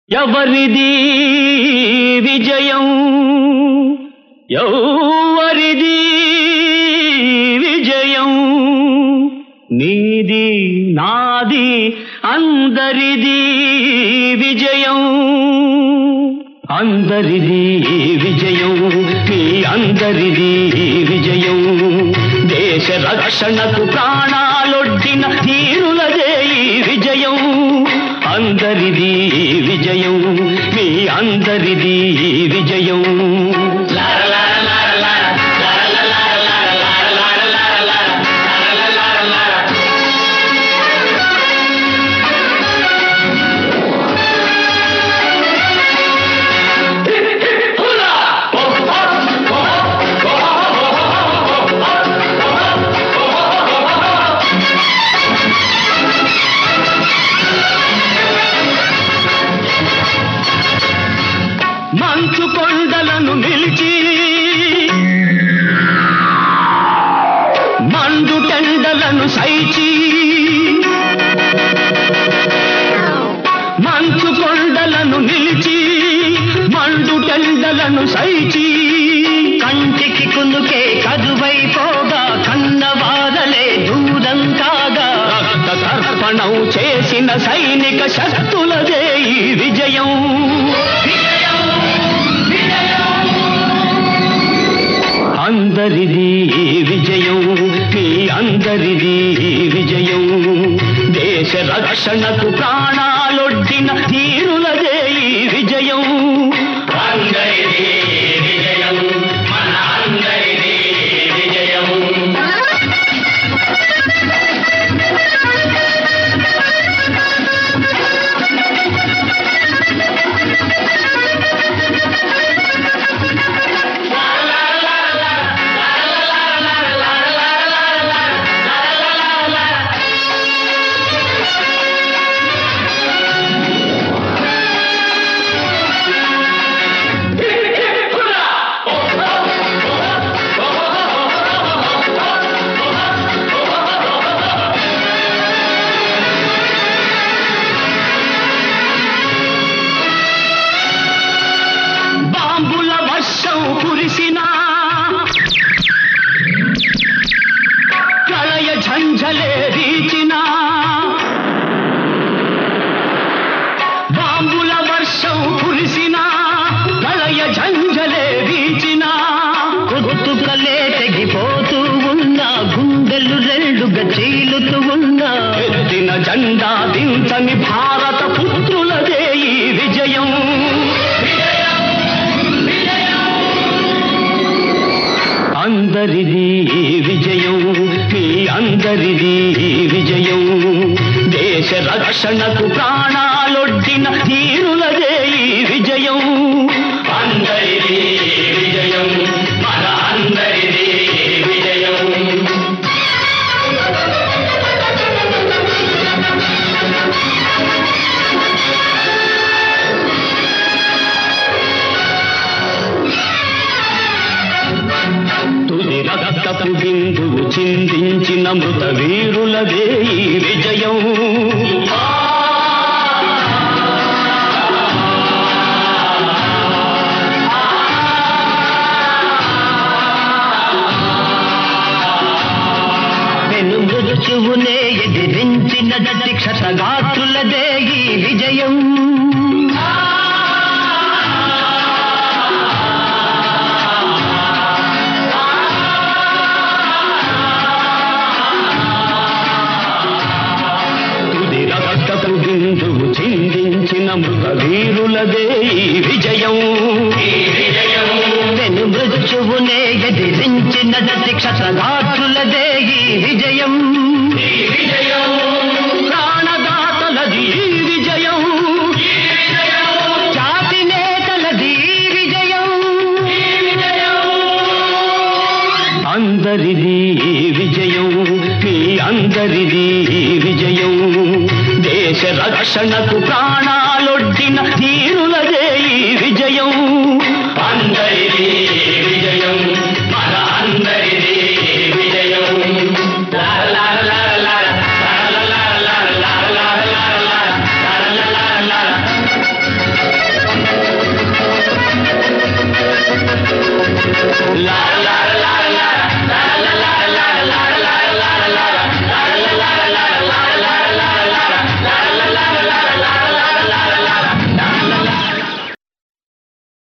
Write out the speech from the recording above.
ఎవరిది విజయం ఎవరిది విజయం నీది నాది అందరిది విజయం అందరిది విజయం మీ అందరిది విజయం దేశ రక్షణకు ప్రాణాలొడ్డిన తీరులదే ఈ విజయం అందరిది విజయం మీ అందరిది విజయం మంచు కొండలను నిలిచి మండు టెండలను సైచి మంచు కొండలను నిలిచి మండు టెండలను సైచి కంటికి కునుకే కదువైపోగా కన్నవారలే దూరం కాగా రక్త తర్పణం చేసిన సైనిక శక్తులదే ఈ విజయం అందరిది విజయం మీ అందరిది విజయం దేశ రక్షణకు ప్రాణాలొడ్డిన తీరులదే ఈ విజయం అందరిది విజయం మన అందరిది విజయం బాంబుల వర్షం కురిసిన ప్రళయ ఝంఝలే వీచిన బాంబుల వర్షం కురిసిన ప్రళయ ఝంఝలే వీచిన కొత్తుకలే తెగిపోతూ ఉన్నా గుండెలు రెండుగా చీలుతూ ఉన్నా ఎత్తిన జెండా దించని భారత పుత్రులదే ఈ విజయం అందరిది విజయం మీ అందరిది విజయం దేశ రక్షణకు ప్రాణాలొడ్డిన తీరులదే ఈ విజయం అందరిది విజయం మన అందరిది విజయం తుది రక్తపు బిందువు చిందించిన మృత వీరులదే ఈ విజయం వెను మృత్యువునే ఎదిరించిన క్షతగాత్రులదే ఈ విజయం తుది రక్తపు బిందువు చిందించిన మృత వీరులదే ఈ విజయం ఈ విజయం వెను మృత్యువునే ఎదిరించిన క్షతగాత్రులదే ఈ విజయం ఈ విజయం ప్రాణదాతలది ఈ విజయం జాతి నేతలది ఈ విజయం అందరిది విజయం మీ అందరిది విజయం దేశ రక్షణకు ప్రాణాలొడ్డిన తీరులదే